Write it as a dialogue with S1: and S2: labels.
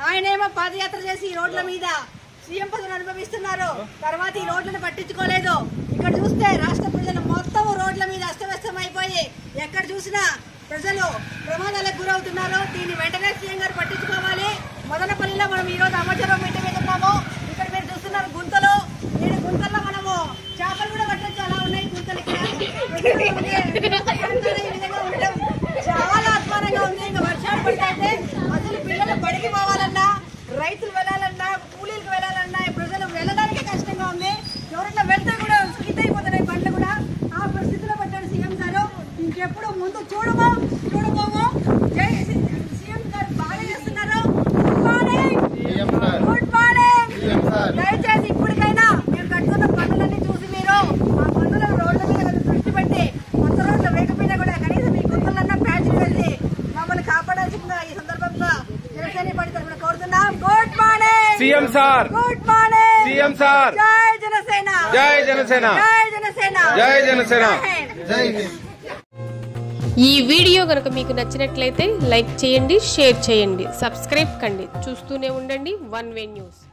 S1: ఆయనేమో పాదయాత్ర చేసి ఈ రోడ్ల మీద సీఎం పదవిని అనుభవిస్తున్నారు తర్వాత ఈ రోడ్లను పట్టించుకోలేదు ఇక్కడ చూస్తే రాష్ట్ర ప్రజలు మొత్తం రోడ్ల మీద అస్తవ్యస్తం అయిపోయి ఎక్కడ చూసినా ప్రజలు ప్రమాదాలకు గురవుతున్నారు దీన్ని వెంటనే సీఎం గారు పట్టించుకోవాలి మదనపల్లిలో మనం ఈ రోజు అమర్చరం ఇంటి మీద ఉన్నాము ఇక్కడ మీరు చూస్తున్నారు గుంతలు ఈ గుంతల్లో మనము చేపలు కూడా పట్టొచ్చు అలా ఉన్నాయి గుంతలు ఇక్కడ ప్రజలు ఈ విధంగా ఉండడం చాలా అధ్వానంగా ఉంది ఇంకా వర్షాలు పడితే అసలు పిల్లలు బడికి పోవాలన్నా రైతులు వెళ్ళాలన్నా కూలీలకు వెళ్ళాలన్నా ఈ ప్రజలు వెళ్ళడానికి కష్టంగా ఉంది ఎవరైనా వెళ్తే కూడా స్కిట్ అయిపోతున్నాయి బండ్లు కూడా ఆ పరిస్థితిలో పడ్డాడు సీఎం గారు ఇంకెప్పుడు ముందు చూడము చూడబోము జై సి- సీఎం గారు బాగా చేస్తున్నారు గుడ్ మార్నింగ్ గుడ్ మార్నింగ్ దయచేసి ఇప్పటికైనా మేము కట్టుకున్న పనులన్నీ చూసి మీరు ఆ పనుల రోడ్ల మీద కొంచెం దృష్టి పెట్టి కొత్త రోడ్లు వేయకపోయినా కూడా కనీసం ఈ గుంతలన్నా ప్యాచ్లు వెళ్ళి మమ్మల్ని కాపాడాల్సిందిగా ఈ సందర్భంగా జనసేన పార్టీ తరఫున కోరుతున్నాం good morning
S2: CM sir
S1: good morning
S2: CM sir
S1: జై జనసేన
S2: జై జనసేన
S1: జై జనసేన
S2: జై జనసేన
S1: జై హింద్.
S3: ఈ వీడియో కనుక మీకు నచ్చినట్లయితే లైక్ చేయండి షేర్ చేయండి సబ్స్క్రైబ్ కండి చూస్తూనే ఉండండి వన్ వే న్యూస్